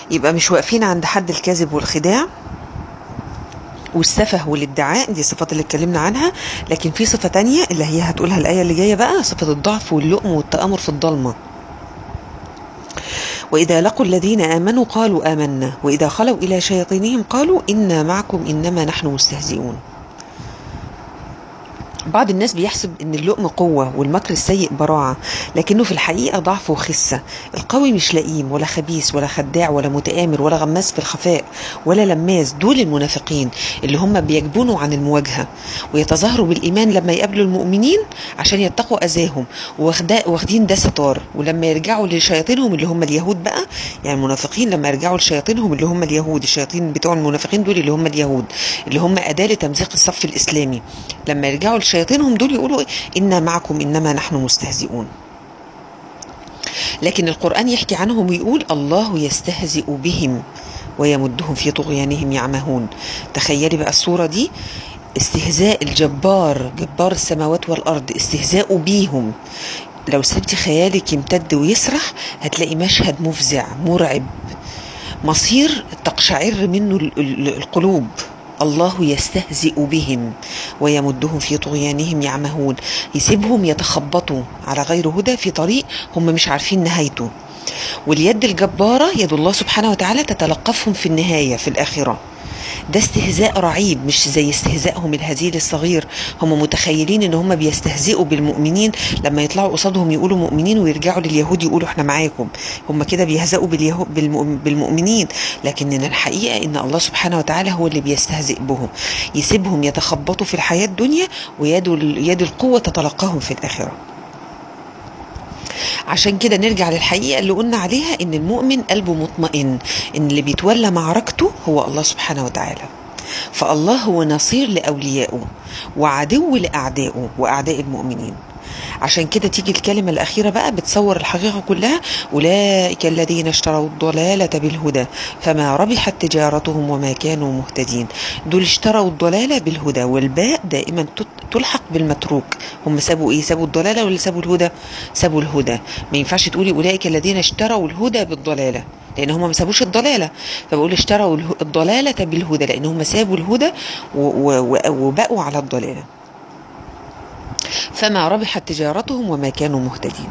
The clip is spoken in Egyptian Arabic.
يبقى مش واقفين عند حد الكذب والخداع والسفه والادعاء دي الصفات اللي اتكلمنا عنها لكن في صفة تانية اللي هي هتقولها الآية اللي جاية بقى صفة الضعف واللؤم والتآمر في الضلمة وإذا لقوا الذين آمنوا قالوا آمنا وإذا خلوا إلى شياطينهم قالوا إنا معكم إنما نحن مستهزئون بعض الناس بيحسب ان اللؤم قوة والمكر السيء براعة لكنه في الحقيقة ضعف وخسة القوي مش لئيم ولا خبيث ولا خداع ولا متآمر ولا غماس في الخفاء ولا لماس دول المنافقين اللي هم بيجبنوا عن المواجهة ويتظاهروا بالإيمان لما يقابلوا المؤمنين عشان يتقوا أذاهم واخدين ده ستار ولما يرجعوا لشياطينهم اللي هم اليهود بقى يعني المنافقين لما يرجعوا لشياطينهم اللي هم اليهود الشياطين بتوع المنافقين دول اللي هم اليهود اللي هم أداة لتمزيق الصف الإسلامي لما يرجعوا شياطينهم دول يقولوا إيه؟ إنا معكم إنما نحن مستهزئون لكن القرآن يحكي عنهم ويقول الله يستهزئ بهم ويمدهم في طغيانهم يعمهون تخيلي بقى الصورة دي استهزاء الجبار جبار السماوات والأرض استهزاء بيهم لو سبتي خيالك يمتد ويسرح هتلاقي مشهد مفزع مرعب مصير تقشعر منه القلوب الله يستهزئ بهم ويمدهم في طغيانهم يعمهون يسيبهم يتخبطوا على غير هدى في طريق هم مش عارفين نهايته واليد الجبارة يد الله سبحانه وتعالى تتلقفهم في النهاية في الآخرة ده استهزاء رعيب مش زي استهزائهم الهزيل الصغير هم متخيلين ان هم بيستهزئوا بالمؤمنين لما يطلعوا قصادهم يقولوا مؤمنين ويرجعوا لليهود يقولوا احنا معاكم هم كده بيهزئوا بالمؤمنين لكن الحقيقة ان الله سبحانه وتعالى هو اللي بيستهزئ بهم يسيبهم يتخبطوا في الحياة الدنيا ويد يد القوة تتلقاهم في الآخرة عشان كده نرجع للحقيقة اللي قلنا عليها ان المؤمن قلبه مطمئن ان اللي بيتولى معركته هو الله سبحانه وتعالى فالله هو نصير لأوليائه وعدو لأعدائه وأعداء المؤمنين عشان كده تيجي الكلمة الأخيرة بقى بتصور الحقيقة كلها أولئك الذين اشتروا الضلالة بالهدى فما ربحت تجارتهم وما كانوا مهتدين دول اشتروا الضلالة بالهدى والباء دائما تلحق بالمتروك هم سابوا ايه سابوا الضلالة ولا سابوا الهدى سابوا الهدى ما ينفعش تقولي أولئك الذين اشتروا الهدى بالضلالة لان هم ما سابوش الضلاله فبقول اشتروا الضلاله بالهدى لان هم سابوا الهدى وبقوا على الضلاله فما ربحت تجارتهم وما كانوا مهتدين